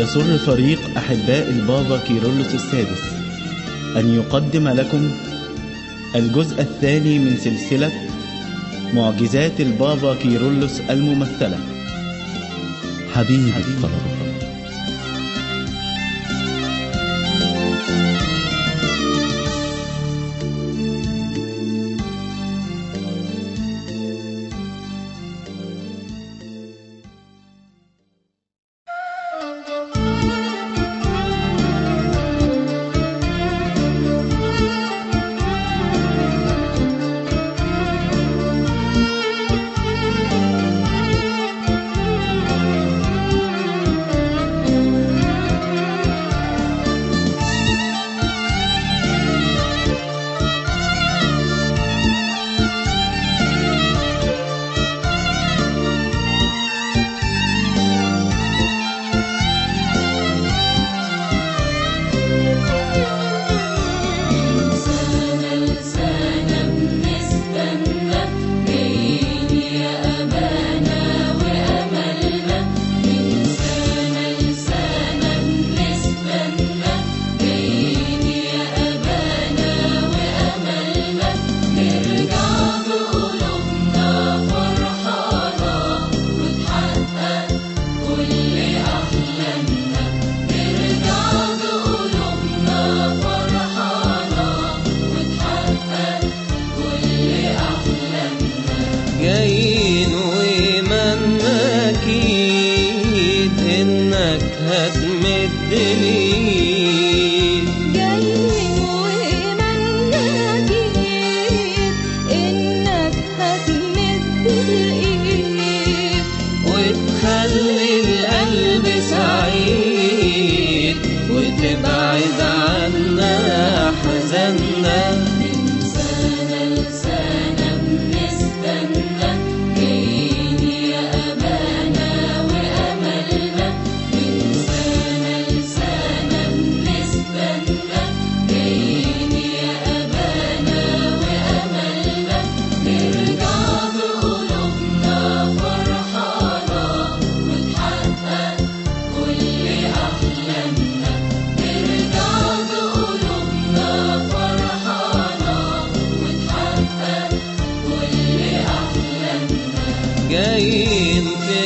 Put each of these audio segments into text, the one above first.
يسر فريق أحباء البابا كيرلس السادس أن يقدم لكم الجزء الثاني من سلسلة معجزات البابا كيرلس الممثلة حبيب القلب جايين وإيمان أكيد إنك هتمد لي جايين وإيمان أكيد إنك هتمد الإيد وتخلي القلب سعيد وتبعد عنا حزننا جايين في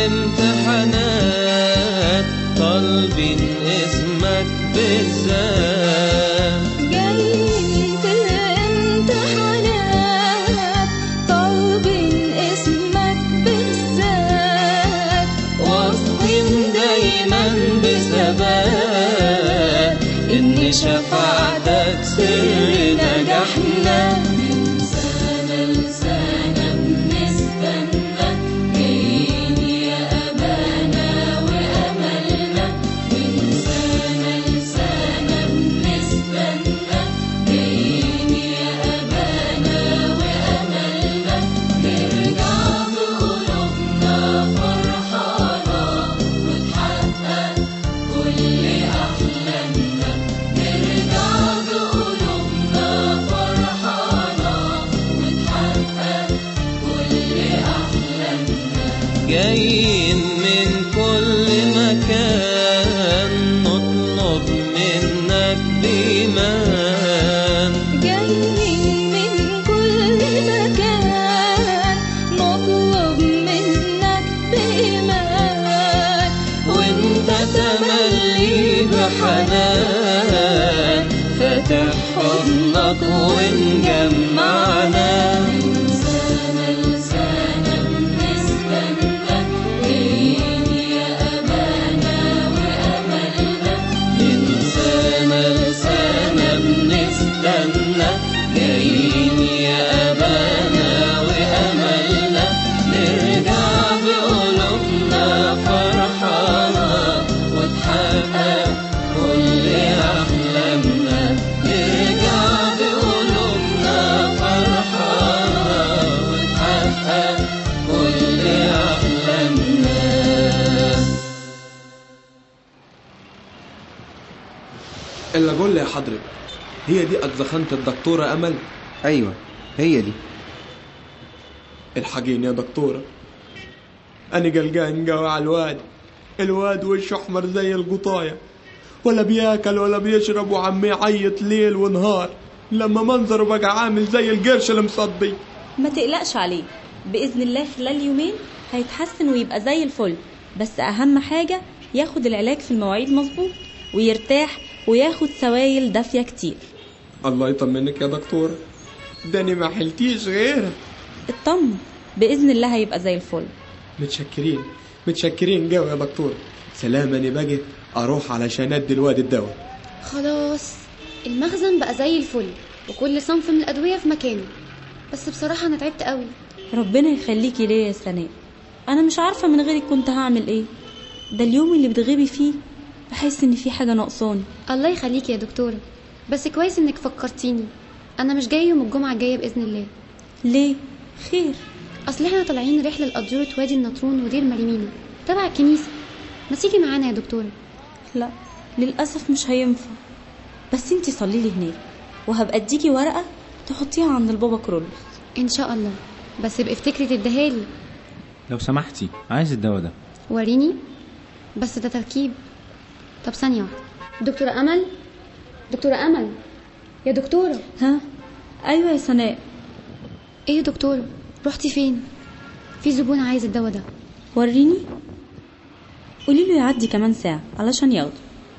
الامتحانات طالبين اسمك بالذات جايين في الامتحانات طالبين اسمك بالذات واثقين دايما بثبات ان شفاعتك سر نجاحنا جايين من كل مكان نطلب منك بإيمان جايين من كل مكان نطلب منك بإيمان وانت تملي بحنان فاتح حضنك ونجمعنا من سنة لسنة بنستنى جايين يا أبانا وأملنا نرجع بقلوبنا فرحانة وتحقق كل أحلامنا نرجع بقلوبنا فرحانة وتحقق كل أحلامنا الا قول لي يا حضرتك هي دي أجزخانة الدكتورة أمل ايوه هي دي الحقيني يا دكتورة أنا قلقان قوي على الواد الواد وشه احمر زي القطايه ولا بياكل ولا بيشرب وعم يعيط ليل ونهار لما منظره بقى عامل زي القرش المصدي ما تقلقش عليه بإذن الله خلال يومين هيتحسن ويبقى زي الفل بس أهم حاجة ياخد العلاج في المواعيد مظبوط ويرتاح وياخد سوائل دافية كتير الله يطمنك يا دكتورة داني ما حلتيش غيرها اطمن بإذن الله هيبقى زي الفل متشكرين متشكرين قوي يا دكتورة سلام انا باجي اروح علشان ادي الواد الدواء خلاص المخزن بقى زي الفل وكل صنف من الأدوية في مكانه بس بصراحة أنا تعبت قوي ربنا يخليكي ليا يا سناء أنا مش عارفة من غيرك كنت هعمل إيه ده اليوم اللي بتغيبي فيه بحس إن في حاجة ناقصاني الله يخليكي يا دكتورة بس كويس إنك فكرتيني أنا مش جاي يوم الجمعة الجاية بإذن الله ليه خير أصل إحنا طالعين رحلة لأديرة وادي النطرون ودير مريمينا تبع الكنيسة ما تيجي معانا يا دكتورة لا للأسف مش هينفع بس انتي صلي لي هناك وهبقى اديكي ورقة تحطيها عند البابا كرولوس إن شاء الله بس يبقى افتكري تديهالي لو سمحتي عايز الدواء ده وريني بس ده تركيب طب ثانية واحدة دكتورة أمل دكتورة أمل يا دكتورة ها أيوة يا سناء إيه يا دكتورة رحتي فين في زبون عايز الدواء ده وريني قولي له يعدي كمان ساعة علشان ياخده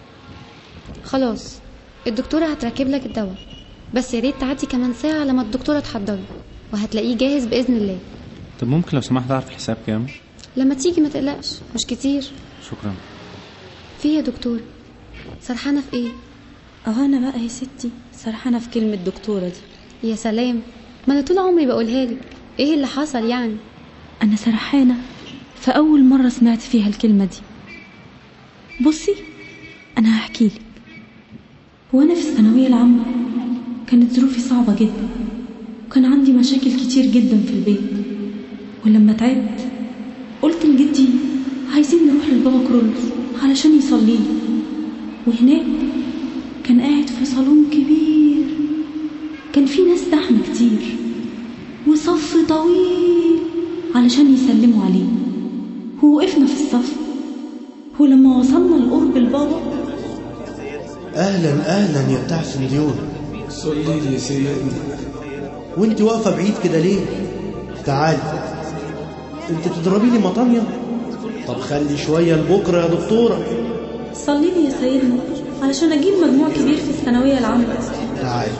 خلاص الدكتورة هتركب لك الدواء بس يا ريت تعدي كمان ساعة لما الدكتورة تحضره وهتلاقيه جاهز بإذن الله طب ممكن لو سمحت اعرف الحساب كام لما تيجي ما تقلقش مش كتير شكرا في يا دكتور سرحانة في ايه أهو أنا بقى يا ستي سرحانة في كلمة دكتورة دي يا سلام ما انا طول عمري بقولها لك ايه اللي حصل يعني أنا سرحانة فأول مرة سمعت فيها الكلمة دي بصي أنا هحكي لك وأنا في الثانوية العامة كانت ظروفي صعبة جدا وكان عندي مشاكل كتير جدا في البيت ولما تعبت قلت لجدي عايزين نروح للبابا كرولوس علشان يصلي لي وهناك كان قاعد في صالون كبير كان في ناس زحمة كتير وصف طويل علشان يسلموا عليه ووقفنا في الصف ولما وصلنا لقرب البابا اهلا اهلا يا بتاع سنديون صلي لي يا سيدنا وانت واقفه بعيد كده ليه تعالي انت بتضربي لي مطانيه طب خلي شويه لبكره يا دكتوره صلي لي يا سيدنا علشان اجيب مجموع كبير في الثانويه العامه تعالي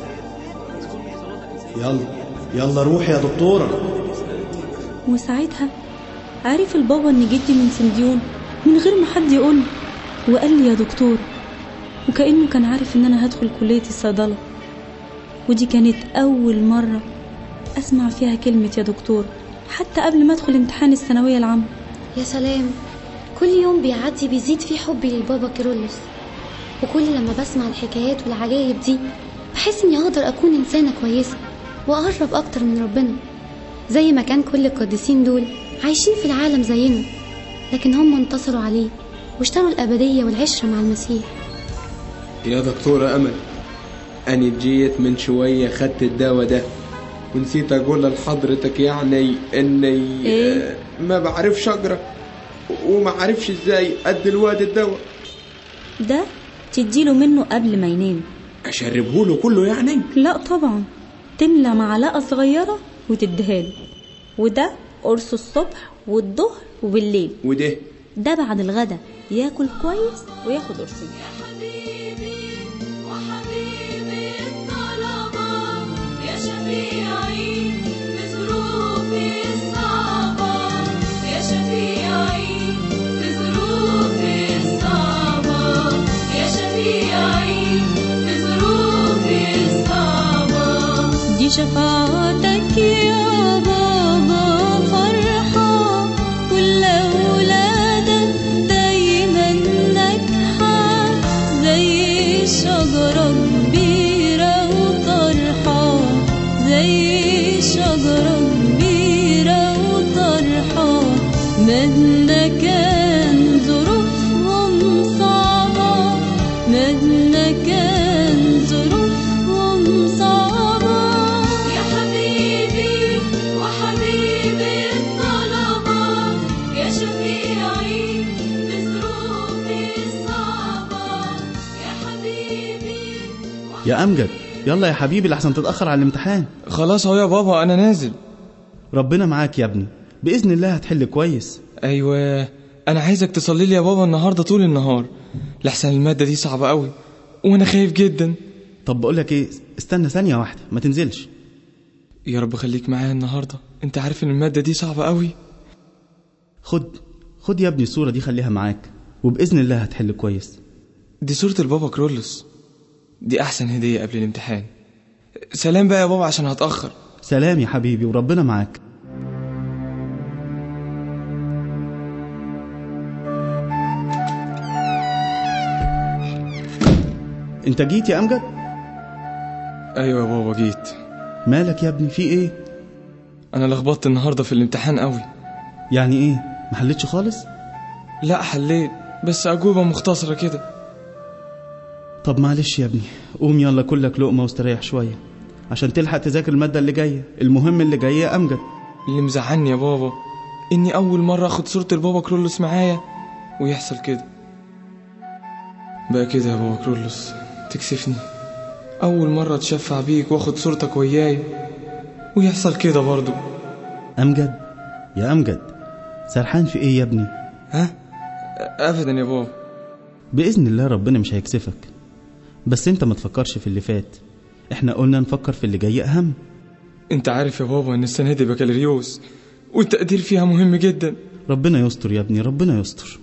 يلا يلا روحي يا دكتوره وساعتها عرف البابا ان جدي من سنديون من غير ما حد يقول وقال لي يا دكتور وكانه كان عارف ان انا هدخل كليه الصيدله ودي كانت اول مره اسمع فيها كلمه يا دكتور حتى قبل ما ادخل امتحان الثانويه العامه يا سلام كل يوم بيعدي بيزيد في حبي للبابا كيرلس وكل لما بسمع الحكايات والعجائب دي بحس اني اقدر اكون انسانه كويسه واقرب اكتر من ربنا زي ما كان كل القديسين دول عايشين في العالم زينا لكن هم انتصروا عليه واشتروا الابديه والعشره مع المسيح يا دكتورة أمل أنا جيت من شوية خدت الدواء ده ونسيت أقول لحضرتك يعني إني إيه؟ آه، ما بعرفش أقرأ وما عارفش إزاي أدي الواد الدواء ده تديله منه قبل ما ينام أشربه له كله يعني لا طبعا تملى معلقة صغيرة وتديها وده قرصه الصبح والظهر وبالليل وده ده بعد الغدا ياكل كويس وياخد قرصين حبيبي وحبيبي الطلبة يا شفيعي في ظروفي الصعبة يا شفيعي في ظروفي الصعبة يا شفيعي في ظروفي الصعبة دي شفاعتك يا بابا فرحة والأولادك دايما ناجحة زي شجرة كبيرة وطرحة زي يا امجد يلا يا حبيبي لحسن تتاخر على الامتحان خلاص اهو يا بابا انا نازل ربنا معاك يا ابني باذن الله هتحل كويس ايوه انا عايزك تصلي لي يا بابا النهارده طول النهار لحسن الماده دي صعبه قوي وانا خايف جدا طب بقول لك ايه استنى ثانيه واحده ما تنزلش يا رب خليك معايا النهارده انت عارف ان الماده دي صعبه قوي خد خد يا ابني الصوره دي خليها معاك وباذن الله هتحل كويس دي صوره البابا كرولوس دي احسن هديه قبل الامتحان سلام بقى يا بابا عشان هتاخر سلام يا حبيبي وربنا معاك انت جيت يا امجد ايوه يا بابا جيت مالك يا ابني في ايه انا لخبطت النهارده في الامتحان قوي يعني ايه ما حلتش خالص لا حليت بس اجوبه مختصره كده طب معلش يا ابني قوم يلا كلك لقمه واستريح شويه عشان تلحق تذاكر الماده اللي جايه المهم اللي جايه يا امجد اللي مزعلني يا بابا اني اول مره اخد صوره البابا كرولوس معايا ويحصل كده بقى كده يا بابا كرولوس تكسفني اول مره اتشفع بيك واخد صورتك وياي ويحصل كده برضو امجد يا امجد سرحان في ايه يا ابني ها ابدا يا بابا باذن الله ربنا مش هيكسفك بس انت ما تفكرش في اللي فات احنا قلنا نفكر في اللي جاي اهم انت عارف يا بابا ان السنه دي بكالوريوس والتقدير فيها مهم جدا ربنا يستر يا ابني ربنا يستر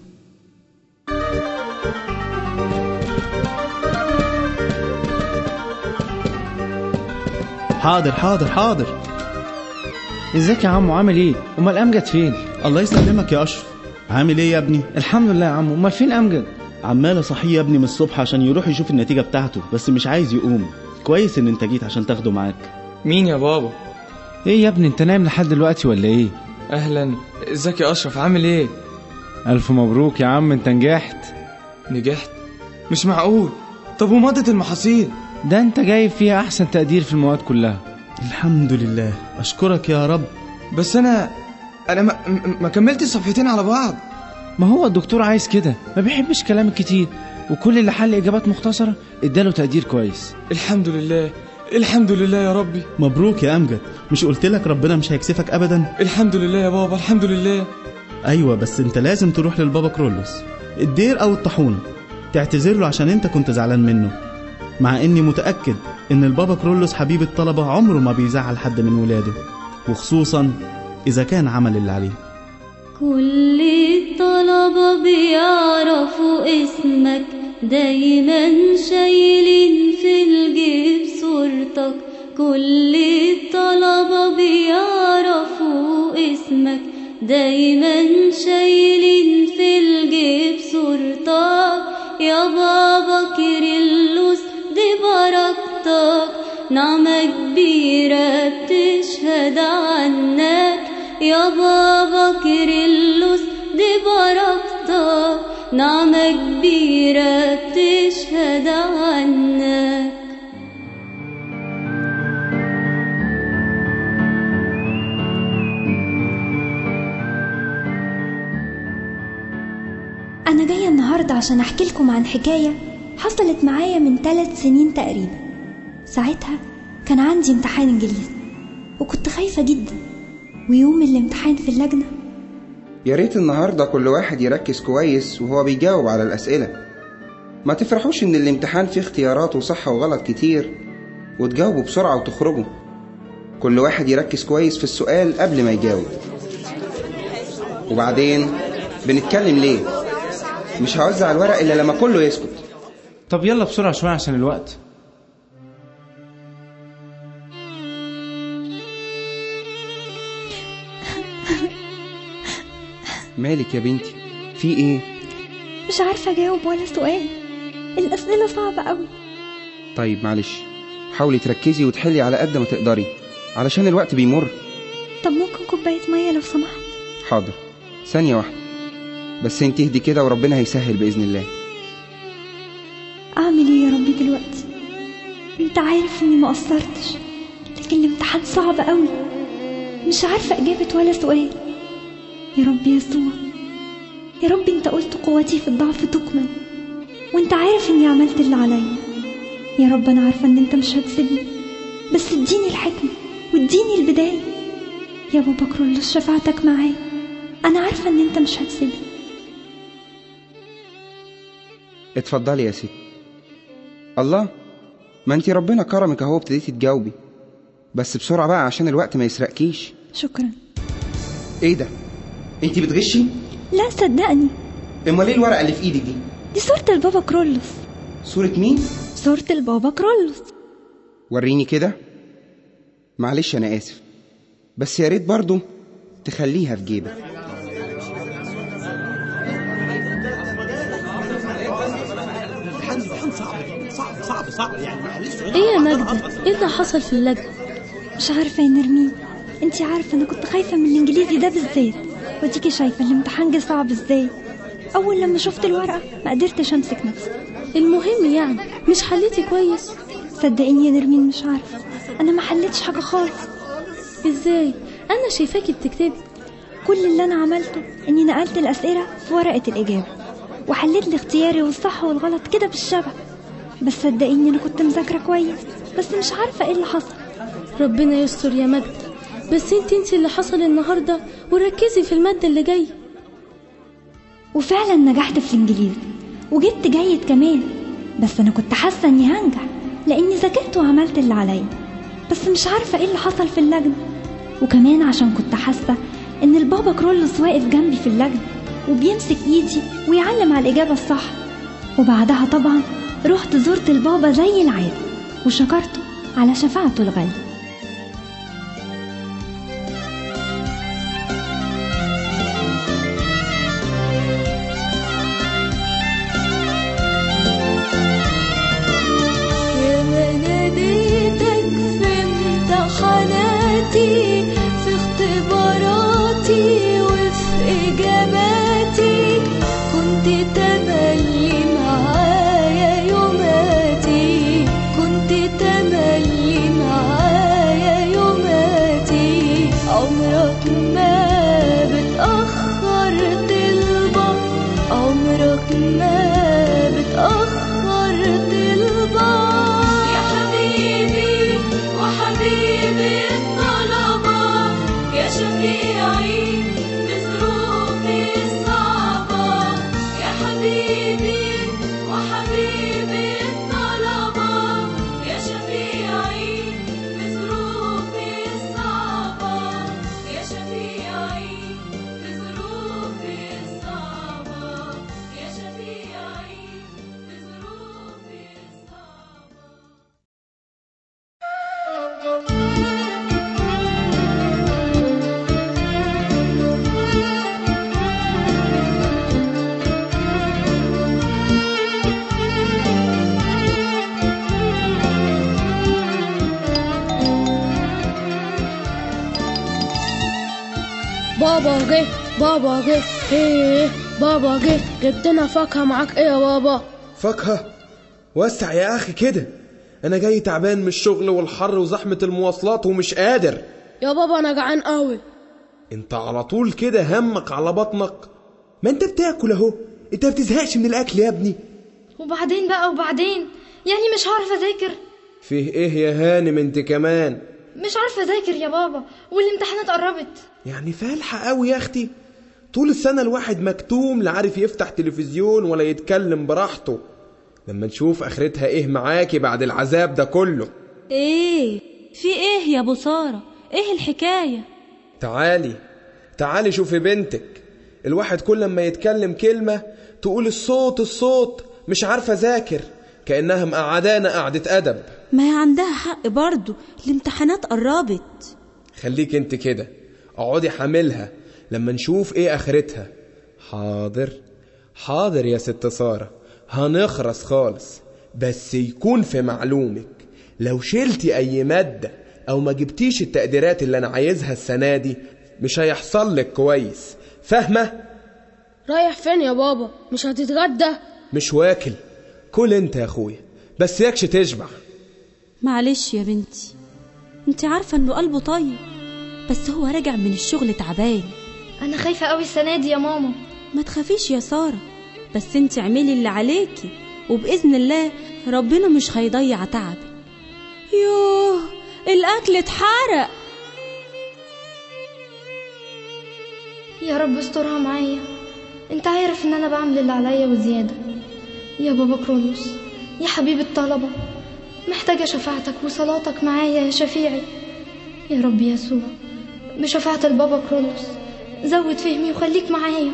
حاضر حاضر حاضر ازيك يا عمو عامل ايه امال امجد فين الله يسلمك يا اشرف عامل ايه يا ابني الحمد لله يا عمو امال فين امجد عمال اصحيه يا ابني من الصبح عشان يروح يشوف النتيجه بتاعته بس مش عايز يقوم كويس ان انت جيت عشان تاخده معاك مين يا بابا ايه يا ابني انت نايم لحد دلوقتي ولا ايه اهلا ازيك يا اشرف عامل ايه الف مبروك يا عم انت نجحت نجحت مش معقول طب ومادة المحاصيل ده انت جايب فيها احسن تقدير في المواد كلها الحمد لله اشكرك يا رب بس انا انا ما, م- ما كملتش صفحتين على بعض ما هو الدكتور عايز كده ما بيحبش كلام كتير وكل اللي حل اجابات مختصره اداله تقدير كويس الحمد لله الحمد لله يا ربي مبروك يا امجد مش قلت لك ربنا مش هيكسفك ابدا الحمد لله يا بابا الحمد لله ايوه بس انت لازم تروح للبابا كرولوس الدير او الطاحونه تعتذر له عشان انت كنت زعلان منه مع اني متاكد ان البابا كرولوس حبيب الطلبه عمره ما بيزعل حد من ولاده وخصوصا اذا كان عمل اللي عليه كل الطلبة بيعرفوا اسمك دايما شايلين في الجيب صورتك كل الطلبة بيعرفوا اسمك دايما شايلين في الجيب صورتك يا بابا كيرلس دي بركتك نعمة كبيرة بتشهد عنك يا بابا كيرلس دي بركتك نعمة كبيرة بتشهد عنك أنا جاية النهاردة عشان أحكي لكم عن حكاية حصلت معايا من ثلاث سنين تقريبا ساعتها كان عندي امتحان إنجليزي وكنت خايفة جدا ويوم الامتحان في اللجنة يا ريت النهارده كل واحد يركز كويس وهو بيجاوب على الأسئلة ما تفرحوش إن الامتحان فيه اختيارات وصح وغلط كتير وتجاوبوا بسرعة وتخرجوا كل واحد يركز كويس في السؤال قبل ما يجاوب وبعدين بنتكلم ليه مش هوزع الورق إلا لما كله يسكت طب يلا بسرعه شويه عشان الوقت مالك يا بنتي في ايه مش عارفة أجاوب ولا سؤال الأسئلة صعبة أوي طيب معلش حاولي تركزي وتحلي على قد ما تقدري علشان الوقت بيمر طب ممكن كوباية مية لو سمحت حاضر ثانية واحدة بس انت اهدي كده وربنا هيسهل بإذن الله أعمل إيه يا ربي دلوقتي أنت عارف إني ما قصرتش لكن الامتحان صعب أوي مش عارفة إجابة ولا سؤال يا رب يسوع يا رب أنت قلت قوتي في الضعف تكمل وأنت عارف إني عملت اللي عليا يا رب أنا عارفة إن أنت مش هتسيبني بس اديني الحكمة واديني البداية يا بابا كرولوس شفاعتك معايا أنا عارفة إن أنت مش هتسيبني اتفضلي يا ست الله ما انتي ربنا كرمك اهو ابتديتي تجاوبي بس بسرعة بقى عشان الوقت ما يسرقكيش شكرا ايه ده انتي بتغشي لا صدقني امال ايه الورقة اللي في ايدك دي دي صورة البابا كرولوس صورة مين صورة البابا كرولوس وريني كده معلش انا اسف بس يا ريت برضو تخليها في جيبك ايه يا ماجدة ايه اللي حصل في اللجنة مش عارفة يا نرمين انتي عارفة انا كنت خايفة من الانجليزي ده بالذات وديكي شايفة الامتحان جه صعب ازاي اول لما شفت الورقة ما قدرتش امسك نفسي المهم يعني مش حليتي كويس صدقيني يا نرمين مش عارفة انا ما حلتش حاجة خالص ازاي انا شايفاكي بتكتبي كل اللي انا عملته اني نقلت الاسئلة في ورقة الاجابة وحليت الاختياري والصح والغلط كده بالشبه بس صدقيني انا كنت مذاكرة كويس بس مش عارفة ايه اللي حصل ربنا يستر يا ماجدة بس انت انت اللي حصل النهاردة وركزي في المادة اللي جاية وفعلا نجحت في الانجليزي وجبت جيد كمان بس انا كنت حاسة اني هنجح لاني ذاكرت وعملت اللي عليا بس مش عارفة ايه اللي حصل في اللجنة وكمان عشان كنت حاسة ان البابا كرولوس واقف جنبي في اللجنة وبيمسك ايدي ويعلم على الاجابة الصح وبعدها طبعا رحت زرت البابا زي العادة وشكرته على شفاعته الغالية يا ما ناديتك في امتحاناتي في اختباراتي وفي إجاباتي كنت تملي معايا يوماتي كنت تملي معايا يوماتي عمرك ما بتأخر طلبة عمرك ما بتأخر طلبة يا حبيبي وحبيبي الطلبة يا شفيعي بظروفي الصعبة يا حبيبي وحبيبي الطلبة يا شفيعي بظروفي الصعبة يا شفيعي بظروفي الصعبة يا شفيعي بظروفي بابا جه بابا جه ايه بابا جه جبت لنا فاكهة معاك ايه يا بابا فاكهة وسع يا أخي كده أنا جاي تعبان من الشغل والحر وزحمة المواصلات ومش قادر يا بابا انا جعان قوي أنت على طول كده همك على بطنك ما أنت بتاكل أهو أنت بتزهقش من الأكل يا ابني وبعدين بقى وبعدين يعني مش هعرف اذاكر فيه إيه يا هانم أنت كمان مش عارفه اذاكر يا بابا والامتحانات قربت يعني فالحة قوي يا أختي طول السنة الواحد مكتوم لا عارف يفتح تلفزيون ولا يتكلم براحته لما نشوف آخرتها إيه معاكي بعد العذاب ده كله ايه في ايه يا ابو ساره ايه الحكايه تعالي تعالي شوفي بنتك الواحد كل لما يتكلم كلمة تقول الصوت الصوت مش عارفة ذاكر كأنها مقعدانا قعدة أدب ما هي عندها حق برضو الامتحانات قربت خليك انت كده اقعدي حاملها لما نشوف ايه اخرتها حاضر حاضر يا ست سارة هنخرس خالص بس يكون في معلومك لو شلتي اي مادة او ما جبتيش التقديرات اللي انا عايزها السنة دي مش هيحصل لك كويس فاهمة رايح فين يا بابا مش هتتغدى مش واكل كل انت يا اخويا بس يكش تشبع معلش يا بنتي انت عارفه انه قلبه طيب بس هو راجع من الشغل تعبان انا خايفه قوي السنه دي يا ماما ما تخافيش يا ساره بس انت اعملي اللي عليكي وباذن الله ربنا مش هيضيع تعبي يوه الأكل اتحرق يا رب استرها معايا انت عارف ان انا بعمل اللي عليا وزيادة يا بابا كرولوس يا حبيب الطلبة محتاجة شفاعتك وصلاتك معايا يا شفيعي يا رب يسوع بشفاعة البابا كرولوس زود فهمي وخليك معايا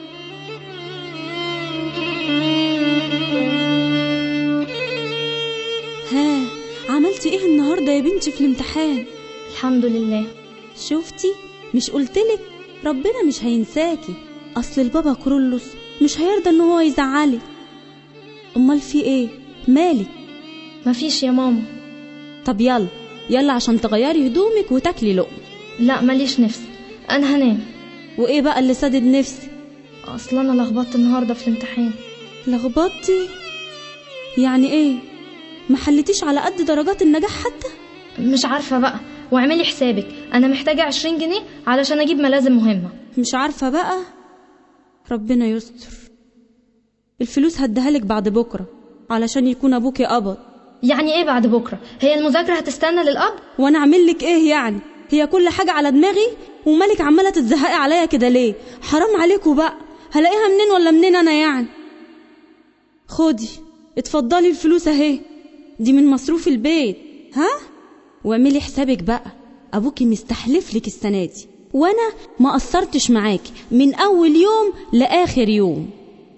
ها عملتي ايه النهارده يا بنتي في الامتحان الحمد لله شفتي مش قلتلك ربنا مش هينساكي اصل البابا كرولوس مش هيرضى ان هو يزعلك امال في ايه مالك مفيش يا ماما طب يلا يلا عشان تغيري هدومك وتاكلي لقمه لا ماليش نفس انا هنام وايه بقى اللي سادد نفسي اصل انا لخبطت النهارده في الامتحان لخبطتي يعني ايه ما حلتيش على قد درجات النجاح حتى مش عارفه بقى واعملي حسابك انا محتاجه عشرين جنيه علشان اجيب ملازم مهمه مش عارفه بقى ربنا يستر الفلوس هديها لك بعد بكره علشان يكون ابوكي قبض يعني ايه بعد بكره هي المذاكره هتستنى للقبض وانا اعمل لك ايه يعني هي كل حاجه على دماغي ومالك عماله تتزهقي عليا كده ليه حرام عليكوا بقى هلاقيها منين ولا منين انا يعني خدي اتفضلي الفلوس اهي دي من مصروف البيت ها واعملي حسابك بقى ابوكي مستحلف لك السنه دي وانا ما قصرتش معاكي من اول يوم لاخر يوم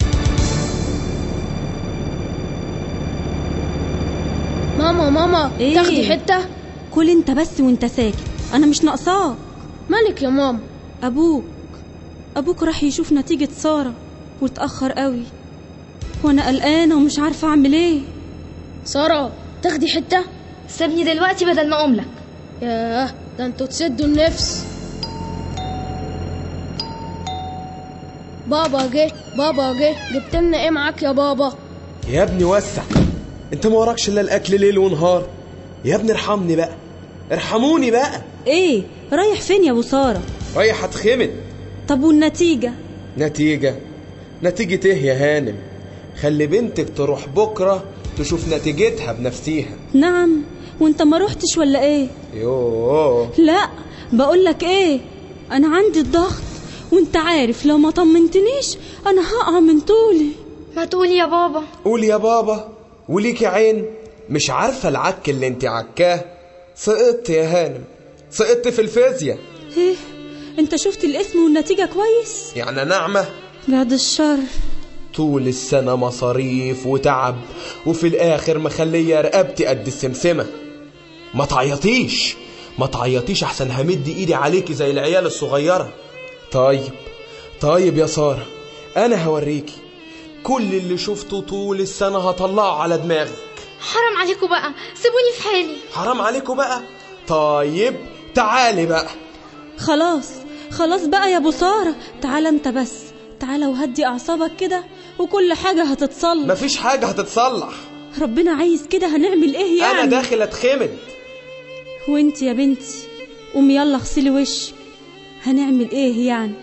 ماما ماما إيه؟ تاخدي حتة كل انت بس وانت ساكت انا مش ناقصاك مالك يا ماما ابوك ابوك راح يشوف نتيجة سارة واتأخر قوي وانا قلقانة ومش عارفة اعمل ايه سارة تاخدي حتة سيبني دلوقتي بدل ما اقوم لك ياه ده انتوا تسدوا النفس بابا جه بابا جه جبت لنا ايه معاك يا بابا يا ابني وسع انت ما وراكش الا الاكل ليل ونهار يا ابني ارحمني بقى ارحموني بقى ايه رايح فين يا ابو سارة رايح اتخمد طب والنتيجة نتيجة نتيجة ايه يا هانم خلي بنتك تروح بكرة تشوف نتيجتها بنفسيها نعم وانت ما روحتش ولا ايه يوه لا بقولك ايه انا عندي الضغط وانت عارف لو ما طمنتنيش انا هقع من طولي ما تقولي يا بابا قول يا بابا وليكي عين مش عارفة العك اللي انت عكاه سقطت يا هانم سقطت في الفيزياء ايه انت شفت الاسم والنتيجة كويس يعني نعمة بعد الشر طول السنة مصاريف وتعب وفي الآخر مخلية رقبتي قد السمسمة ما تعيطيش ما تعيطيش أحسن همد إيدي عليكي زي العيال الصغيرة طيب طيب يا سارة أنا هوريكي كل اللي شفته طول السنة هطلعه على دماغك حرام عليكم بقى سيبوني في حالي حرام عليكم بقى طيب تعالي بقى خلاص خلاص بقى يا ابو سارة تعالى انت بس تعالى وهدي اعصابك كده وكل حاجة هتتصلح مفيش حاجة هتتصلح ربنا عايز كده هنعمل ايه يعني أنا داخل أتخمد وانت يا بنتي قومي يلا اغسلي وشك هنعمل ايه يعني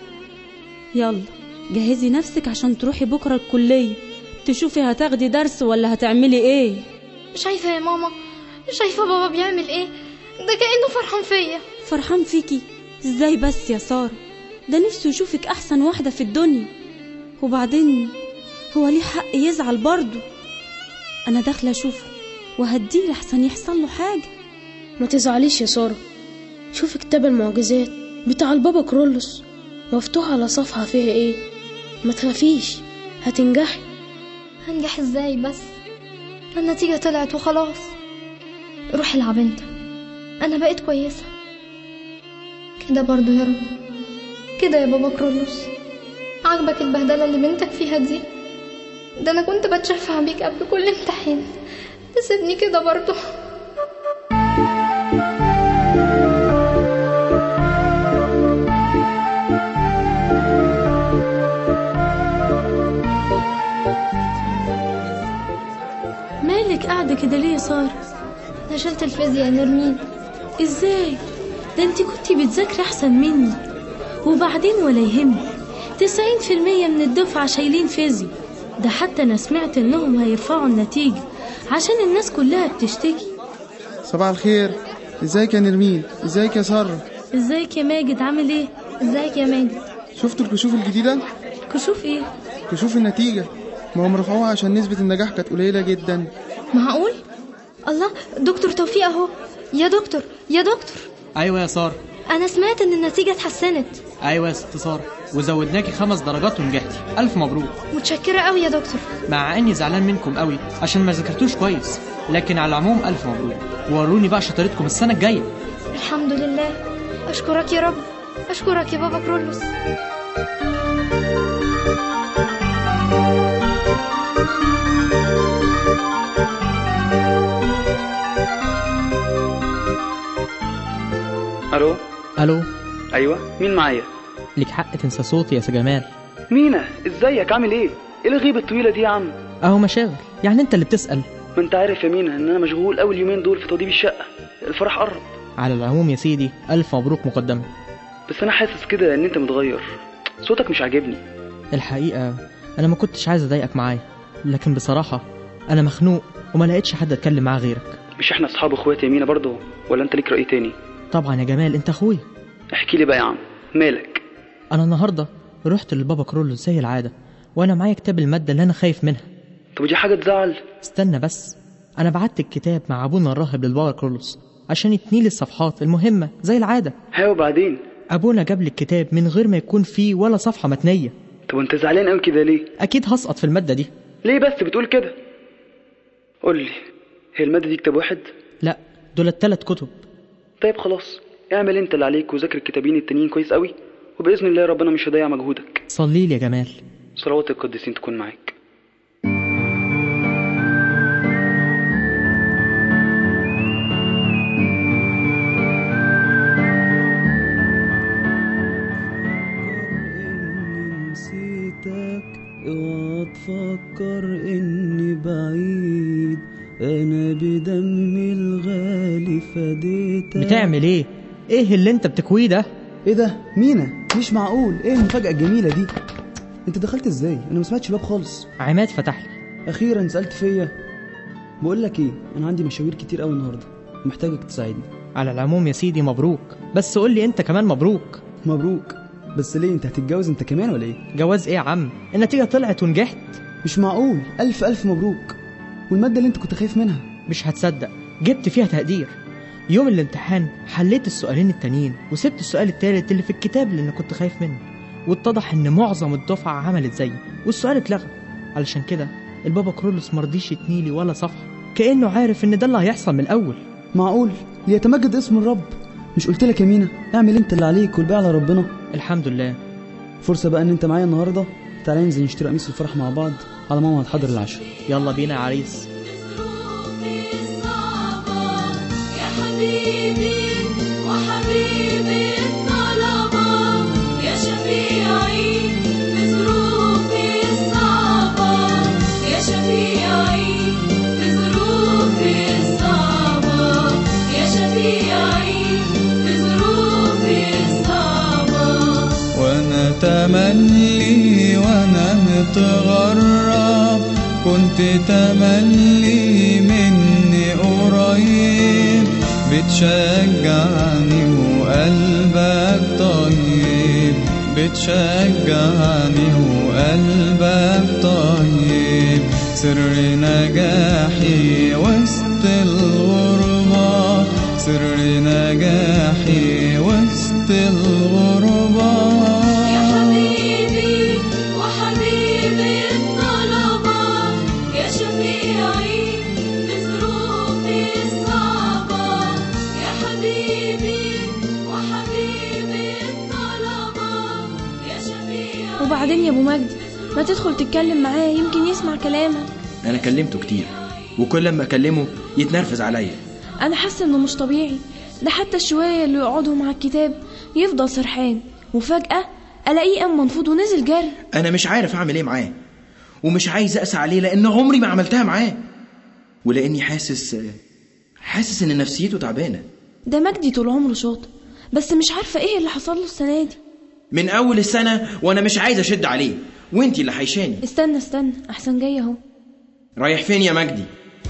يلا جهزي نفسك عشان تروحي بكرة الكلية تشوفي هتاخدي درس ولا هتعملي ايه شايفه يا ماما شايفه بابا بيعمل ايه ده كانه فرحان فيا فرحان فيكي ازاي بس يا سارة ده نفسه يشوفك احسن واحدة في الدنيا وبعدين هو ليه حق يزعل برضه انا داخلة اشوفه وهديه لحسن يحصل له حاجة ما تزعليش يا سارة شوفي كتاب المعجزات بتاع البابا كرولوس مفتوح على صفحة فيها ايه ما تخافيش هتنجحي هنجح ازاي بس النتيجة طلعت وخلاص روح العب انت انا بقيت كويسة كده برضو يا رب كده يا بابا كرولوس عاجبك البهدلة اللي بنتك فيها دي ده انا كنت بتشفع بيك قبل كل امتحان تسيبني كده برضو مالك قاعدة كده ليه يا سارة؟ انا شلت الفيزياء يا نرمين ازاي؟ ده انت كنتي بتذاكري احسن مني وبعدين ولا يهمك تسعين في المية من الدفعة شايلين فيزياء ده حتى انا سمعت انهم هيرفعوا النتيجة عشان الناس كلها بتشتكي صباح الخير ازيك يا نرمين ازيك يا ساره ازيك يا ماجد عامل ايه ازيك يا ماجد شفتوا الكشوف الجديده كشوف ايه كشوف النتيجه ما هم رفعوها عشان نسبه النجاح كانت قليله جدا معقول الله دكتور توفيق اهو يا دكتور يا دكتور ايوه يا ساره انا سمعت ان النتيجه اتحسنت ايوه يا ست ساره وزودناكي خمس درجات ونجحتي الف مبروك متشكره قوي يا دكتور مع اني زعلان منكم قوي عشان ما ذاكرتوش كويس لكن على العموم الف مبروك ووروني بقى شطارتكم السنه الجايه الحمد لله اشكرك يا رب اشكرك يا بابا كرولوس الو الو ايوه مين معايا ليك حق تنسى صوتي يا سي جمال مينا ازيك عامل ايه ايه الغيبه الطويله دي يا عم اهو مشاغل يعني انت اللي بتسال ما انت عارف يا مينا ان انا مشغول اول يومين دول في توضيب الشقه الفرح قرب على العموم يا سيدي الف مبروك مقدما بس انا حاسس كده ان انت متغير صوتك مش عاجبني الحقيقه انا ما كنتش عايز اضايقك معايا لكن بصراحه انا مخنوق وما لقيتش حد اتكلم معاه غيرك مش احنا اصحاب اخوات يا مينا برضه ولا انت ليك راي تاني طبعا يا جمال انت اخويا احكي لي بقى يا عم مالك انا النهارده رحت للبابا كرولوس زي العاده وانا معايا كتاب الماده اللي انا خايف منها طب دي حاجه تزعل استنى بس انا بعت الكتاب مع ابونا الراهب للبابا كرولوس عشان يتنيل الصفحات المهمه زي العاده ها وبعدين ابونا جاب لي الكتاب من غير ما يكون فيه ولا صفحه متنيه طب انت زعلان قوي كده ليه اكيد هسقط في الماده دي ليه بس بتقول كده قول لي هي الماده دي كتاب واحد لا دول الثلاث كتب طيب خلاص اعمل انت اللي عليك وذاكر الكتابين التانيين كويس قوي وباذن الله ربنا مش هيضيع مجهودك صلي لي يا جمال صلوات القديسين تكون معاك نسيتك اوعى تفكر اني بعيد انا بدمي الغالي فديتك بتعمل ايه ايه اللي انت بتكويه ده ايه ده مينا مش معقول ايه المفاجاه الجميله دي انت دخلت ازاي انا ما سمعتش الباب خالص عماد فتح لي اخيرا سالت فيا بقول لك ايه انا عندي مشاوير كتير قوي النهارده محتاجك تساعدني على العموم يا سيدي مبروك بس قول لي انت كمان مبروك مبروك بس ليه انت هتتجوز انت كمان ولا ايه جواز ايه يا عم النتيجه طلعت ونجحت مش معقول الف الف مبروك والماده اللي انت كنت خايف منها مش هتصدق جبت فيها تقدير يوم الامتحان حليت السؤالين التانيين وسبت السؤال التالت اللي في الكتاب اللي انا كنت خايف منه واتضح ان معظم الدفعه عملت زيي والسؤال اتلغى علشان كده البابا كرولوس مرضيش يتنيلي ولا صفحه كانه عارف ان ده اللي هيحصل من الاول معقول ليتمجد اسم الرب مش قلت لك يا مينا اعمل انت اللي عليك والباقي على ربنا الحمد لله فرصه بقى ان انت معايا النهارده تعالى ننزل نشتري قميص الفرح مع بعض على ماما هتحضر العشاء يلا بينا يا عريس يا حبيبي وحبيبي الطلبة يا شفيعي في ظروفي الصعبة يا شفيعي في ظروفي الصعبة يا شفيعي في ظروفي الصعبة وانا تملي وانا متغرب كنت تملي مني قريب بتشجعني وقلبك طيب بتشجعني وقلبك طيب سر نجاحي وسط الغربة سر نجاحي وسط الغربة يا حبيبي وحبيبي الطلبة يا شفيعي في ظروفي الصعبة يا حبيبي وحبيبي الطلبة يا شفيعي وبعدين يا ابو مجدي ما تدخل تتكلم معاه يمكن يسمع كلامك انا كلمته كتير وكل لما اكلمه يتنرفز عليا انا حاسه انه مش طبيعي ده حتى الشويه اللي يقعدوا مع الكتاب يفضل سرحان وفجاه الاقيه قام منفوض ونزل جري انا مش عارف اعمل ايه معاه ومش عايز اقسى عليه لان عمري ما عملتها معاه ولاني حاسس حاسس ان نفسيته تعبانه ده مجدي طول عمره شاطر بس مش عارفه ايه اللي حصل له السنه دي من اول السنه وانا مش عايز اشد عليه وانتي اللي حيشاني استنى استنى احسن جاي اهو رايح فين يا مجدي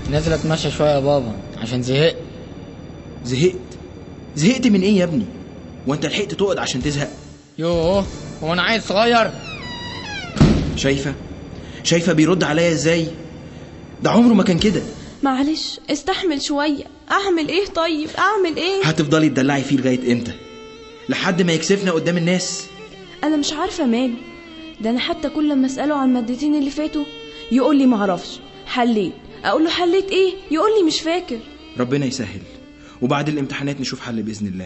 نازل اتمشى شويه يا بابا عشان زهقت زهقت زهقت من ايه يا ابني وانت لحقت تقعد عشان تزهق يوه هو انا عيل صغير شايفه شايفه بيرد عليا ازاي ده عمره ما كان كده معلش استحمل شوية أعمل إيه طيب أعمل إيه هتفضلي تدلعي فيه لغايه امتى لحد ما يكسفنا قدام الناس أنا مش عارفة ماله ده أنا حتى كل لما أسأله عن المادتين اللي فاتوا يقول لي معرفش حليت أقول له حليت إيه يقول لي مش فاكر ربنا يسهل وبعد الامتحانات نشوف حل باذن الله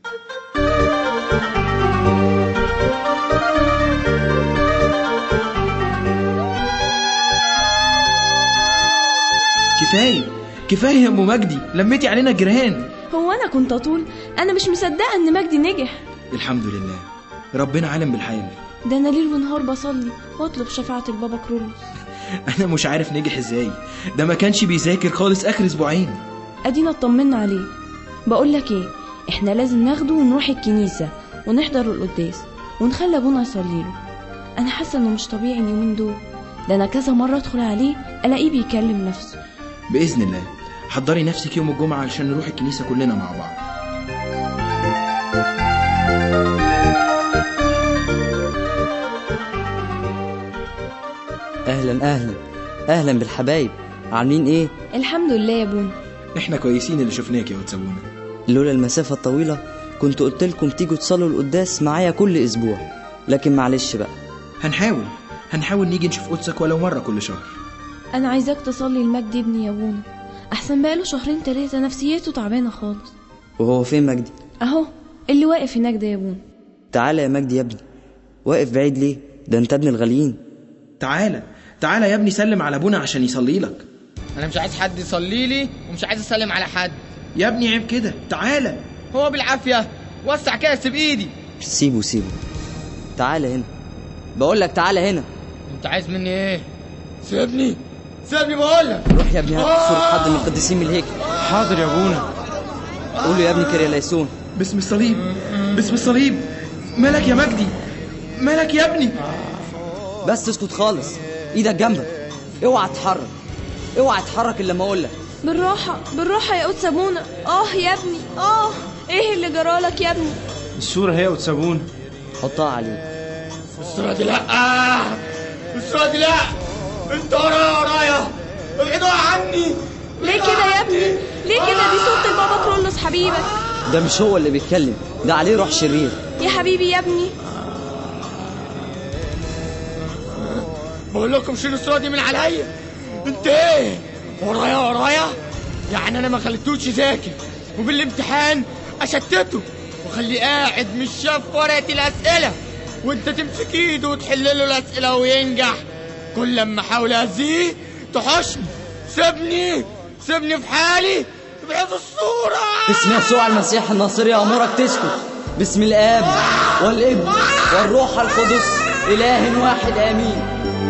كفايه كفايه يا ام مجدي لميتي علينا الجيران هو أنا كنت أطول أنا مش مصدقة إن مجدي نجح الحمد لله ربنا عالم بالحال ده أنا ليل ونهار بصلي وأطلب شفاعة البابا كرولوس انا مش عارف نجح ازاي ده ما كانش بيذاكر خالص اخر اسبوعين أدينا اطمنا عليه بقول لك إيه إحنا لازم ناخده ونروح الكنيسة ونحضر القداس ونخلي أبونا يصلي له أنا حاسة إنه مش طبيعي اليومين دول ده أنا كذا مرة أدخل عليه ألاقيه بيكلم نفسه باذن الله حضري نفسك يوم الجمعه علشان نروح الكنيسه كلنا مع بعض اهلا اهلا اهلا بالحبايب عاملين ايه الحمد لله يا بونا احنا كويسين اللي شفناك يا وتسابونا لولا المسافه الطويله كنت قلت لكم تيجوا تصلوا القداس معايا كل اسبوع لكن معلش بقى هنحاول هنحاول نيجي نشوف قدسك ولو مره كل شهر أنا عايزاك تصلي لمجدي ابني يا بونا أحسن بقاله شهرين تلاتة نفسيته تعبانة خالص وهو فين مجدي أهو اللي واقف هناك ده يا بونا تعالى يا مجدي يا ابني واقف بعيد ليه ده انت ابن الغاليين تعالى تعالى يا ابني سلم على ابونا عشان يصلي لك انا مش عايز حد يصلي لي ومش عايز اسلم على حد يا ابني عيب كده تعالى هو بالعافيه وسع كاس بايدي سيبه سيبه تعالى هنا بقول لك تعالى هنا انت عايز مني ايه سيبني سيبني بقول لك روح يا ابني هات صورة حد من القديسين من الهيكل حاضر يا ابونا قول له يا ابني كريليسون باسم الصليب باسم الصليب مالك يا مجدي مالك يا ابني بس اسكت خالص ايدك جنبك اوعى تتحرك اوعى تتحرك الا لما اقول لك بالراحة بالراحة يا قدس أبونا آه يا ابني آه إيه اللي جرالك يا ابني الصورة هي وتسابون حطها عليه الصورة دي لا الصورة دي لا انت ورايا ورايا ابعدوا عني ليه كده يا ابني ليه كده دي صورة البابا كرولوس حبيبك ده مش هو اللي بيتكلم ده عليه روح شرير يا حبيبي يا ابني بقول لكم شيلوا الصورة دي من عليا انت ايه ورايا ورايا يعني انا ما خليتوش يذاكر وبالامتحان اشتته وخليه قاعد مش شاف ورقة الاسئلة وانت تمسك ايده وتحل له الاسئلة وينجح كل لما احاول اذيه تحشني سيبني سيبني في حالي ابعد الصورة باسم يسوع المسيح الناصري امرك تسكت باسم الاب والابن والروح القدس اله واحد امين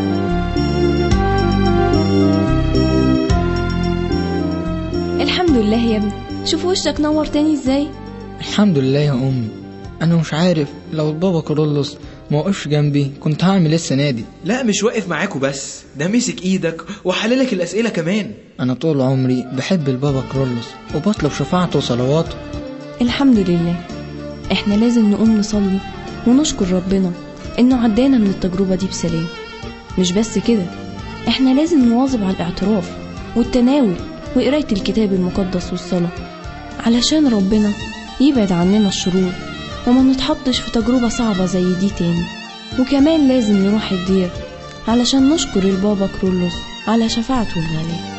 الحمد لله يا ابني شوف وشك نور تاني ازاي الحمد لله يا امي انا مش عارف لو البابا كارلوس ما وقفش جنبي كنت هعمل ايه السنه دي لا مش واقف معاكوا بس ده مسك ايدك وحللك الاسئله كمان انا طول عمري بحب البابا كارلوس وبطلب شفاعته وصلواته الحمد لله احنا لازم نقوم نصلي ونشكر ربنا انه عدانا من التجربة دي بسلام مش بس كده احنا لازم نواظب على الاعتراف والتناول وقراية الكتاب المقدس والصلاة علشان ربنا يبعد عننا الشرور وما نتحطش في تجربة صعبة زي دي تاني وكمان لازم نروح الدير علشان نشكر البابا كرولوس على شفاعته الغالية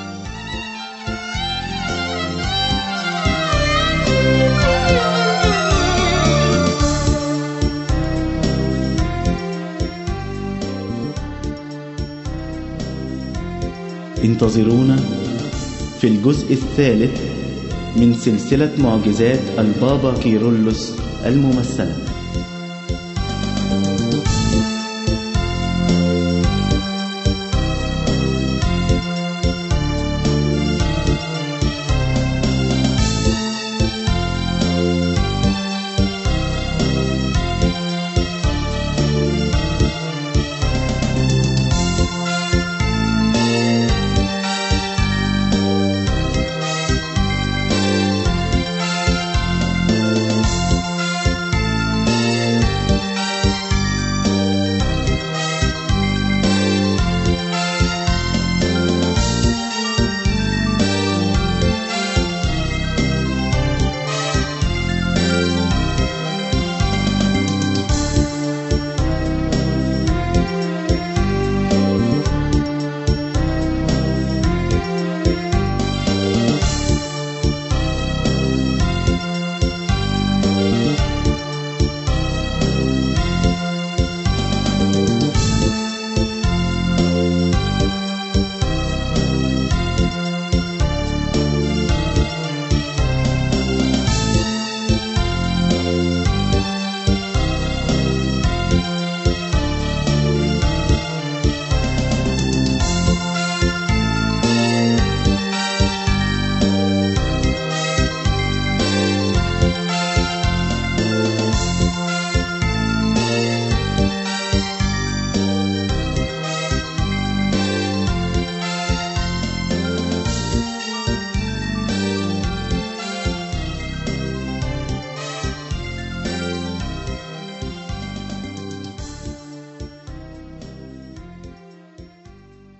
انتظرونا في الجزء الثالث من سلسلة معجزات البابا كيرلس الممثلة